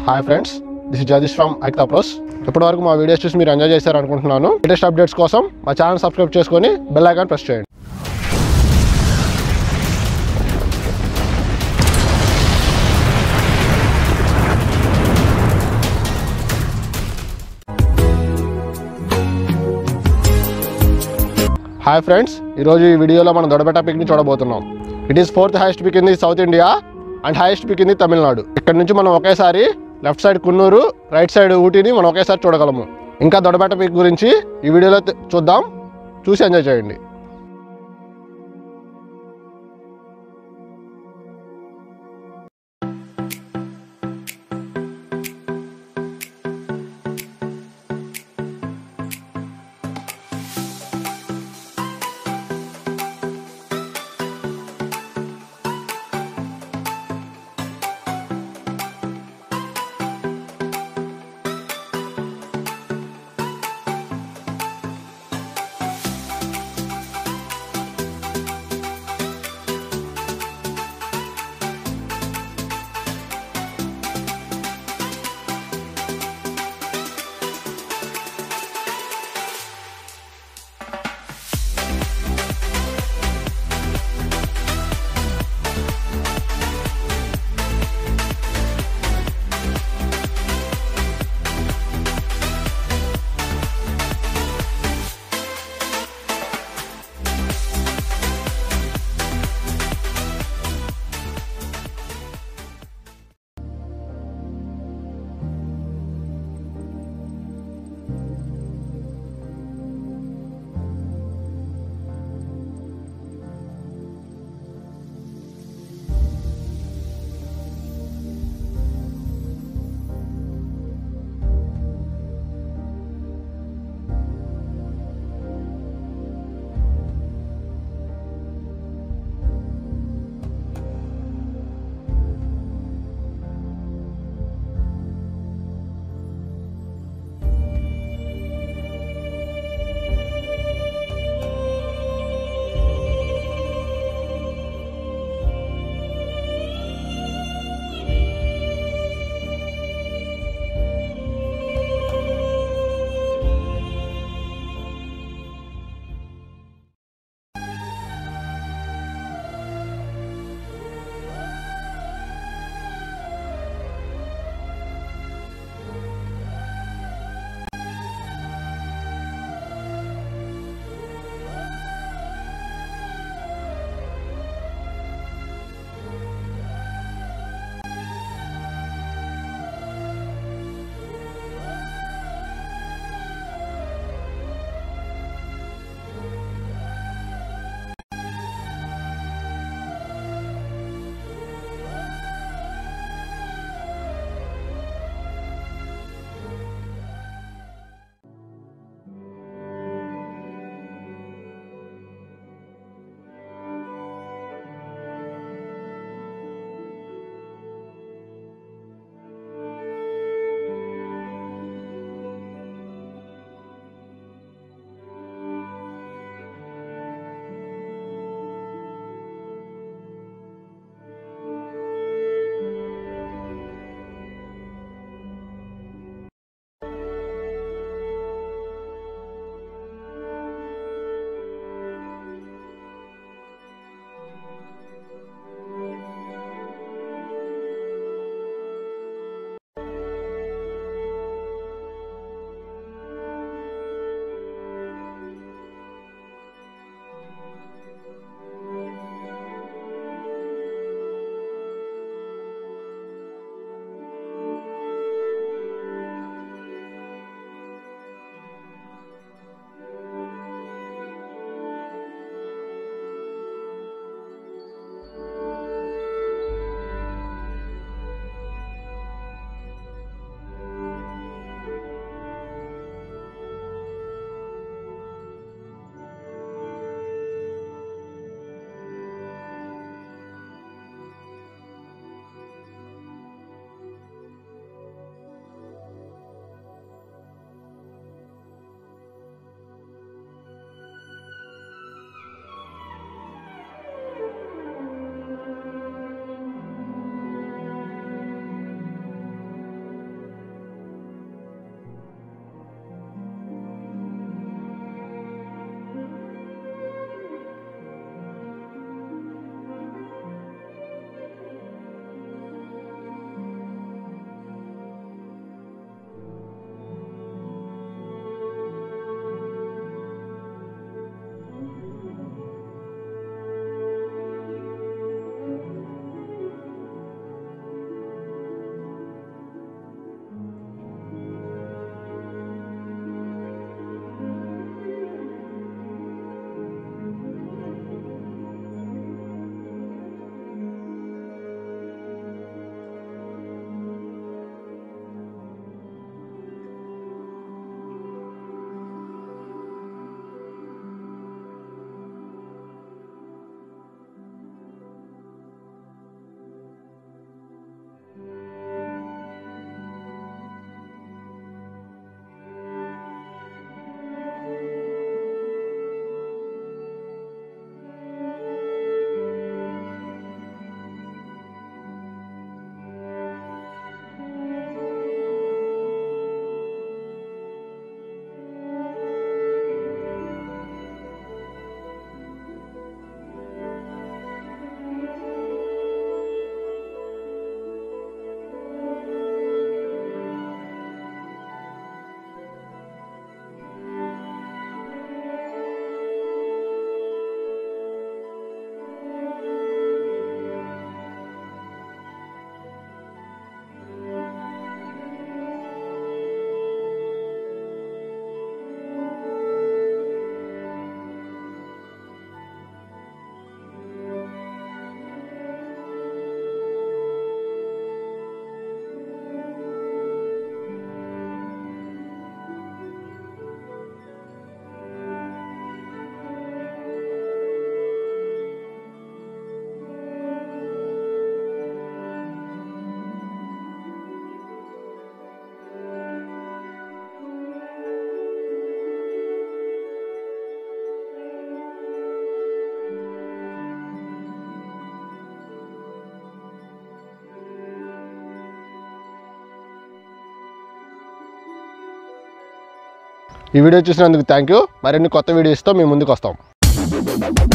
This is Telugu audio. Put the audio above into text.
hi friends this is Jagadish from Aikta plus ఇప్పటి వరకు మా వీడియోస్ చూసి మీరు ఎంజాయ్ చేశారు అనుకుంటున్నాను లేటెస్ట్ అప్డేట్స్ కోసం మా ఛానల్ సబ్స్క్రైబ్ చేసుకొని బెల్ ఐకాన్ ప్రెస్ చేయండి హాయ్ ఫ్రెండ్స్ ఈరోజు ఈ వీడియోలో మనం దొడబెట్ట పిక్ని చూడబోతున్నాం it is fourth highest peak in the south India and highest peak in the Tamil Nadu ఇక్కడ నుంచి మనం ఒకేసారి left side Coonoor right side ఊటీని మనం ఒకేసారి చూడగలము ఇంకా దొడబెట్ట పిక్ గురించి ఈ వీడియోలో తె- చూద్దాం చూసి ఎంజాయ్ చేయండి ఈ వీడియో చూసినందుకు థ్యాంక్ యూ మరిన్ని కొత్త వీడియోస్తో మేము ముందుకు వస్తాం